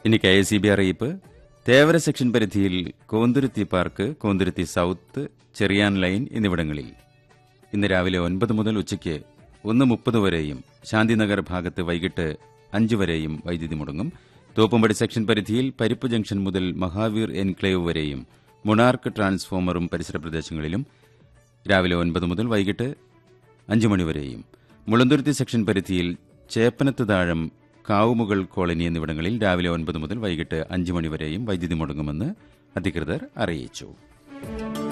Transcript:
ഇനി K S E B അറിയിപ്പ് Thevara section പരിധിയിൽ Konthuruthy park Konthuruthy south Cherian line എന്നിവിടങ്ങളിൽ ഇന്ന് രാവിലെ ഒൻപത് മുതൽ ഉച്ചയ്ക്ക് ഒന്ന് മുപ്പത് വരെയും ശാന്തിനഗർ ഭാഗത്ത് വൈകിട്ട് അഞ്ച് വരെയും വൈദ്യുതി മുടങ്ങും തോപ്പുംപടി സെക്ഷൻ പരിധിയിൽ പരിപ്പ് ജംഗ്ഷൻ മുതൽ മഹാവീർ എൻക്ലേവ് വരെയും മൊണാർക്ക് ട്രാൻസ്ഫോമറും പരിസര പ്രദേശങ്ങളിലും രാവിലെ ഒൻപത് മുതൽ വൈകിട്ട് അഞ്ച് മണിവരെയും മുളന്തുരുത്തി സെക്ഷൻ പരിധിയിൽ ചേപ്പനത്ത് താഴം കാവുമുകൾ കോളനി എന്നിവിടങ്ങളിൽ രാവിലെ ഒൻപത് മുതൽ വൈകിട്ട് അഞ്ച് മണിവരെയും വൈദ്യുതി മുടങ്ങുമെന്ന് അധികൃതർ അറിയിച്ചു